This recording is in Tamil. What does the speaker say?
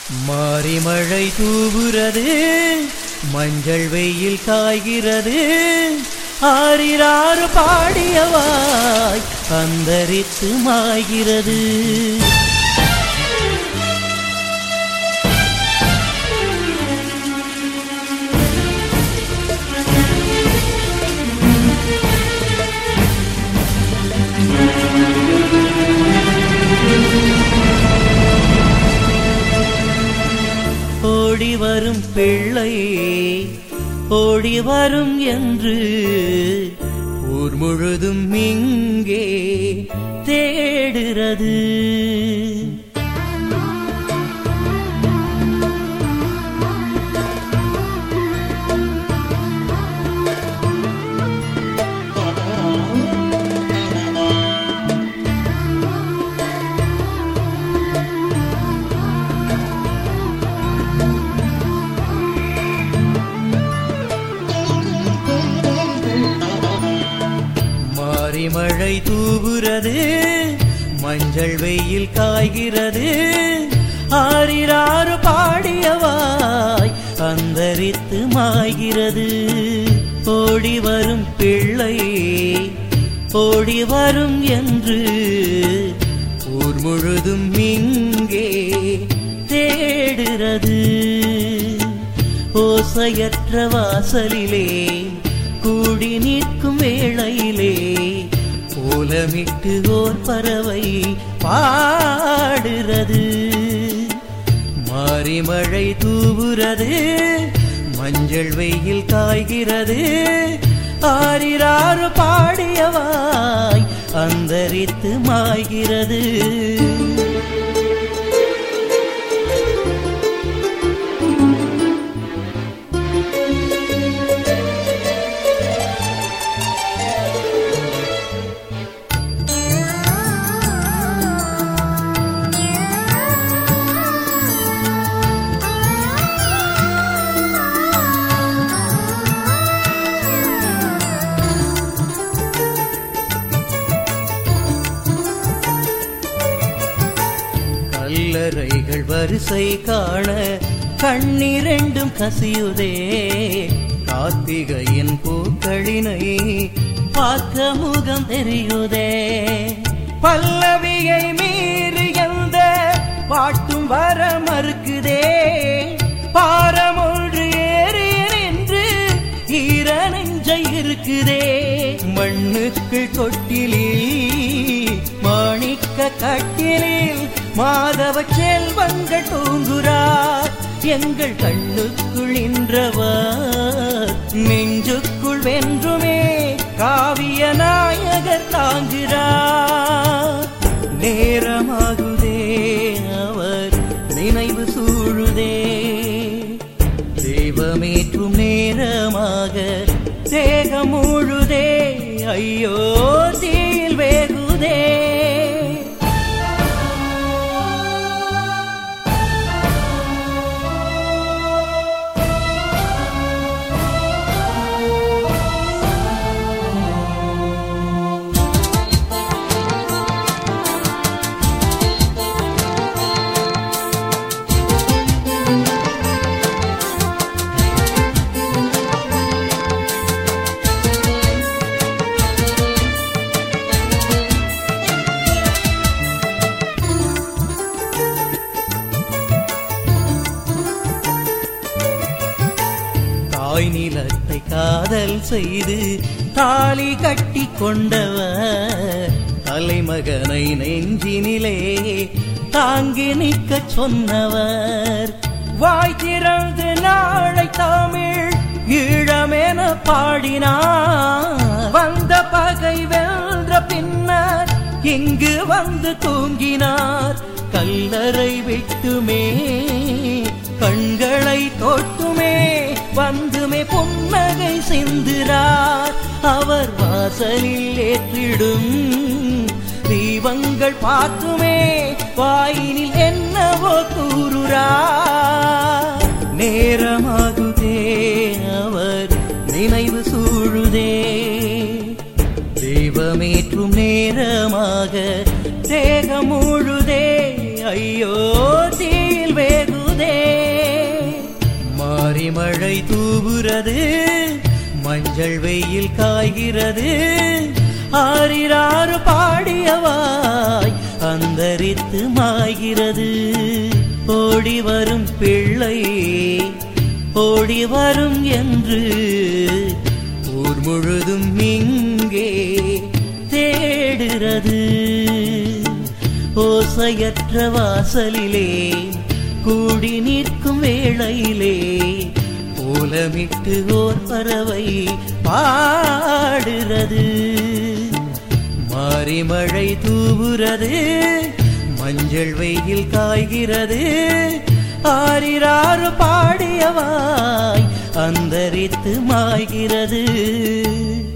மாறி மழை தூவுறது மஞ்சள் வெயில் காய்கிறது ஆறிராறு பாடியவாய் அந்தரித்து மாய்கிறது ஓடி வரும் பிள்ளை ஓடி வரும் என்று ஊர் முழுதும் இங்கே தேடுறது மாறி மழை தூவுறது மஞ்சள் வெயில் காய்கிறது ஆறிராறு பாடியவாய் அந்தரித்து மாய்கிறது ஓடி வரும் பிள்ளை ஓடி வரும் என்று ஊர் முழுதும் இங்கே தேடுறது ஓசையற்ற வாசலிலே கூடி நிற்கும் வேளையிலே ஓலமிட்டு ஓர் பறவை பாடுறது மாறி மழை தூவுறது மஞ்சள் வெயில் காய்கிறது ஆறிராறு பாடியவாய் அந்தரித்து மாய்கிறது கல்லறைகள் வரிசை காண கண்ணிரண்டும் கசியுதே கார்த்திகையின் பூக்களினை பார்க்க முகம் தெரியுதே பல்லவியை மீறி எந்த பாட்டும் வர மறுக்குதே பாரமொன்று ஏறி நின்று ஈர நெஞ்சை இருக்குதே மண்ணுக்கு கொட்டிலில் மாணிக்க கட்டிலில் மாதவ செல்வங்கள் தூங்குறார் எங்கள் கண்ணுக்குள் நின்றவர் நெஞ்சுக்குள் வென்றுமே காவிய நாயகர் தாங்குகிறார் நேரமாகுதே அவர் நினைவு சூழுதே தெய்வமேற்றும் நேரமாக தேகம் முழுதே ஐயோ தீயில் வேகுதே தாய் நிலத்தை காதல் செய்து தாலி கட்டி கொண்டவர் தலைமகனை நெஞ்சினிலே தாங்கி நிற்க சொன்னவர் வாய் திறந்து நாளை தமிழ் ஈழமென பாடினார் வந்த பகை வென்ற பின்னர் இங்கு வந்து தூங்கினார் கல்லறை விட்டுமே கண்களை தொட்டுமே வந்துமே புன்னகை சிந்துறார் அவர் வாசலில் ஏற்றிடும் தீபங்கள் பார்த்துமே வாயினில் என்னவோ கூறுறார் நேரமாகுதே அவர் நினைவு சூழுதே தெய்வமேற்றும் நேரமாக தேகம் முழுதே ஐயோ தீயில் வேகுதே மாரிமழை தூவுறது மஞ்சள் வெயில் காய்கிறது ஆறிராறு பாடியவாய் அந்தரித்து மாய்கிறது ஓடி வரும் பிள்ளை ஓடி வரும் என்று ஊர் முழுதும் இங்கே தேடுகிறது ஓசையற்ற வாசலிலே கூடி நிற்கும் வேளையிலே ஓலமிட்டு ஓர் பறவை பாடுறது மாரிமழை தூவுறது மஞ்சள் வெயில் காய்கிறது ஆறிராறு பாடியவாய் அந்தரித்து மாய்கிறது